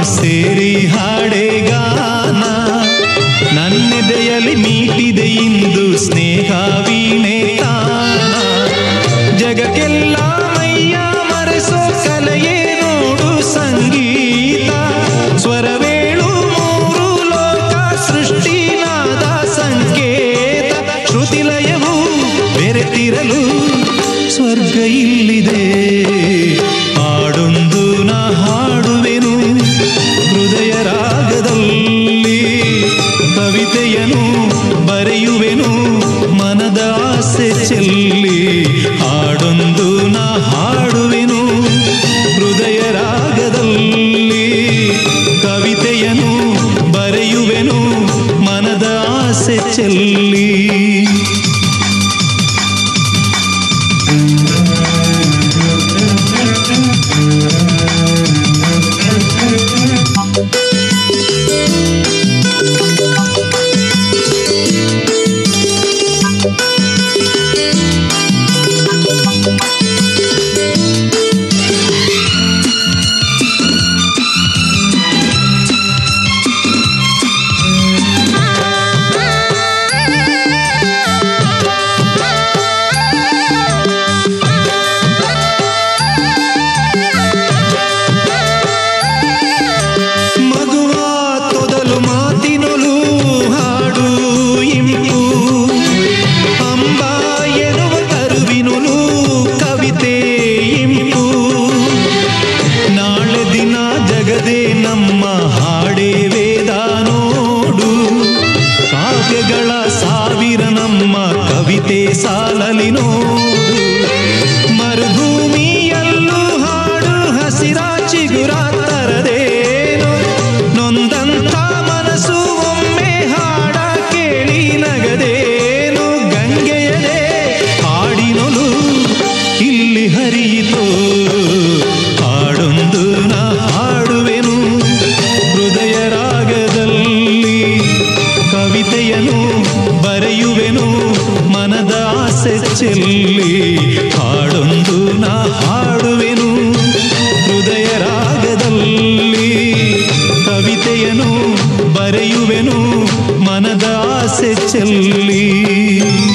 ಸೇರಿ ಹಾಡೆ ಗಾನ ನನ್ನೆದೆಯಲ್ಲಿ ಮೀಟಿದೆ ಇಂದು ಸ್ನೇಹ ವೀಣೆ ತಾನ ಜಗಕ್ಕೆಲ್ಲ ಮೈಯ ಮರೆಸೋ ಕಲೆಯೇ ನೋಡು ಸಂಗೀತ ಸ್ವರವೇಳು ಮೂರು ಲೋಕ ಸೃಷ್ಟಿನಾದ ಸಂಕೇತ ಶ್ರುತಿಲಯವು ಬೆರೆತಿರಲು ಸ್ವರ್ಗ ಇಲ್ಲಿದೆ ಹಾಡೊಂದು ನಾ ಹಾಡುವೆನು ಹೃದಯ ರಾಗದಲ್ಲಿ ಕವಿತೆಯನು ಬರೆಯುವೆನು ಮನದ ಆಸೆ ಚೆಲ್ಲಿ ಹಾಡೊಂದು ನಾ ಹಾಡುವೆನು ಹೃದಯ ರಾಗದಲ್ಲಿ ಕವಿತೆಯನು ಬರೆಯುವೆನು ಮನದ ಆಸೆ ಚೆಲ್ಲಿ ಮಗುವ ತೊದಲು ಮಾತಿನೊಲು ಹಾಡು ಇಂಪು ಅಂಬ ಎನ್ನುವ ಕರುವಿನೊಲು ಕವಿತೆ ಇಂಪು ನಾಳೆ ದಿನ ಜಗದೇ ನಮ್ಮ ಹಾಡೇ ವೇದ ನೋಡು ಕಾವ್ಯಗಳ ಸಾವಿರ ನಮ್ಮ ಕವಿತೆ ಸಾಲಲಿ ನೋಡು ಮರುಭೂಮಿಯಲ್ಲೂ ಹಾಡು ಹಸಿರ ಚಿಗುರ ತರದೇನು ನೊಂದಂಥ ಮನಸ್ಸು ಒಮ್ಮೆ ಹಾಡ ಕೇಳಿ ನಗದೇನು ಗಂಗೆಯದೇ ಹಾಡಿನೊಲು ಇಲ್ಲಿ ಹರಿಯಿತು ಹಾಡೊಂದು ನಾ ಹಾಡುವೆನು ಹೃದಯ ರಾಗದಲ್ಲಿ ಕವಿತೆಯನು ಬರೆಯುವೆನು ಮನದ ಆಸೆ ಚೆಲ್ಲಿ ಹಾಡೊಂದು ನಾ ಹಾಡುವೆನು ಹೃದಯ ರಾಗದಲ್ಲಿ ಕವಿತೆಯನು ಬರೆಯುವೆನು ಮನದ ಆಸೆ ಚೆಲ್ಲಿ